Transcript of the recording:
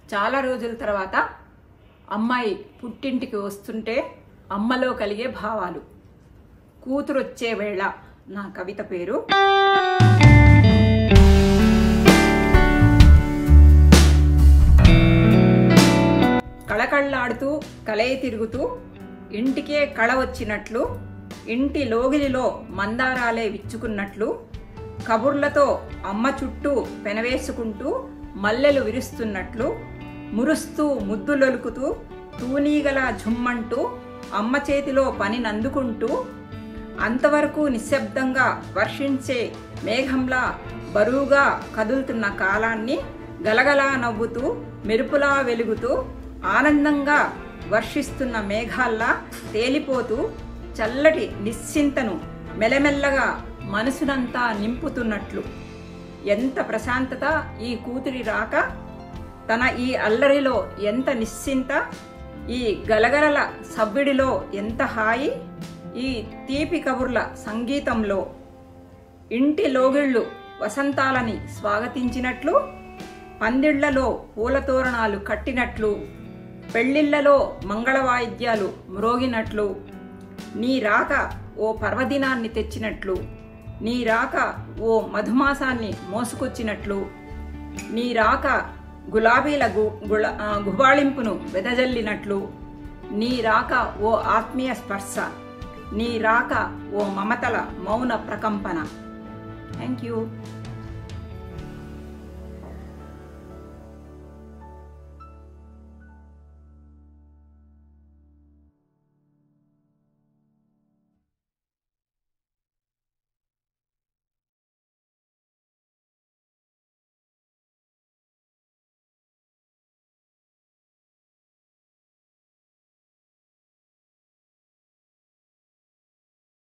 చాలా రోజుల తర్వాత అమ్మాయి పుట్టింటికి వస్తుంటే అమ్మలో కలిగే భావాలు కూతురొచ్చే వేళ నా కవిత పేరు కళకళ్ళాడుతూ కలయి తిరుగుతూ ఇంటికే కళ వచ్చినట్లు ఇంటి లోగిలిలో మందారాలే విచ్చుకున్నట్లు కబుర్లతో అమ్మ చుట్టూ పెనవేసుకుంటూ మల్లెలు విరుస్తున్నట్లు మురుస్తూ ముద్దులొలుకుతూ తూనీగల ఝుమ్మంటూ అమ్మ చేతిలో పనినందుకుంటూ అంతవరకు నిశ్శబ్దంగా వర్షించే మేఘంలా బరువుగా కదులుతున్న కాలాన్ని గలగలా నవ్వుతూ మెరుపులా వెలుగుతూ ఆనందంగా వర్షిస్తున్న మేఘాల్లా తేలిపోతూ చల్లటి నిశ్చింతను మెల్లమెల్లగా మనసునంతా నింపుతున్నట్లు ఎంత ప్రశాంతత ఈ కూతురి రాక తన ఈ అల్లరిలో ఎంత నిశ్చింత ఈ గలగలల సవ్విడిలో ఎంత హాయి ఈ తీపి కబుర్ల సంగీతంలో ఇంటి లోగిళ్ళు వసంతాలని స్వాగతించినట్లు పందిళ్లలో పూలతోరణాలు కట్టినట్లు పెళ్లిళ్లలో మంగళవాయిద్యాలు మ్రోగినట్లు నీ రాక ఓ పర్వదినాన్ని తెచ్చినట్లు నీ రాక ఓ మధుమాసాన్ని మోసుకొచ్చినట్లు నీ రాక గులాబీల గు గుళ ఆ, గుబాళింపును వెదజల్లినట్లు నీ రాక ఓ ఆత్మీయ స్పర్శ నీ రాక ఓ మమతల మౌన ప్రకంపన థ్యాంక్ యూ